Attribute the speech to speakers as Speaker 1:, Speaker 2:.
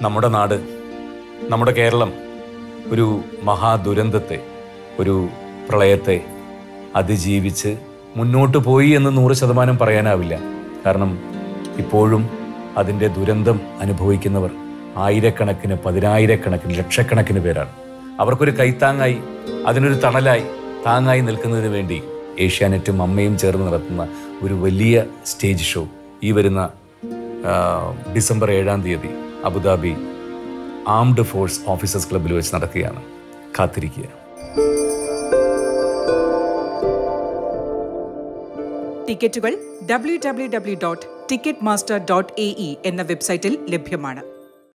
Speaker 1: നമ്മുടെ നാട് നമ്മുടെ കേരളം ഒരു മഹാദുരന്തത്തെ ഒരു പ്രളയത്തെ അതിജീവിച്ച് മുന്നോട്ട് പോയി എന്ന് നൂറ് ശതമാനം പറയാനാവില്ല കാരണം ഇപ്പോഴും അതിൻ്റെ ദുരന്തം അനുഭവിക്കുന്നവർ ആയിരക്കണക്കിന് പതിനായിരക്കണക്കിന് ലക്ഷക്കണക്കിന് പേരാണ് അവർക്കൊരു കൈത്താങ്ങായി അതിനൊരു തണലായി താങ്ങായി നിൽക്കുന്നതിന് വേണ്ടി ഏഷ്യാനെറ്റും അമ്മയും ചേർന്ന് നടത്തുന്ന ഒരു വലിയ സ്റ്റേജ് ഷോ ഈ വരുന്ന ആ, ഡിസംബർ ഏഴാം തീയതി അബുദാബി ആംഡ് ഫോഴ്സ് ഓഫീസേഴ്സ് ക്ലബ്ബിൽ വെച്ച് നടക്കുകയാണ് കാത്തിരിക്കുക
Speaker 2: ടിക്കറ്റുകൾ W W W dot Ticketmaster dot A E എന്ന വെബ്സൈറ്റിൽ ലഭ്യമാണ്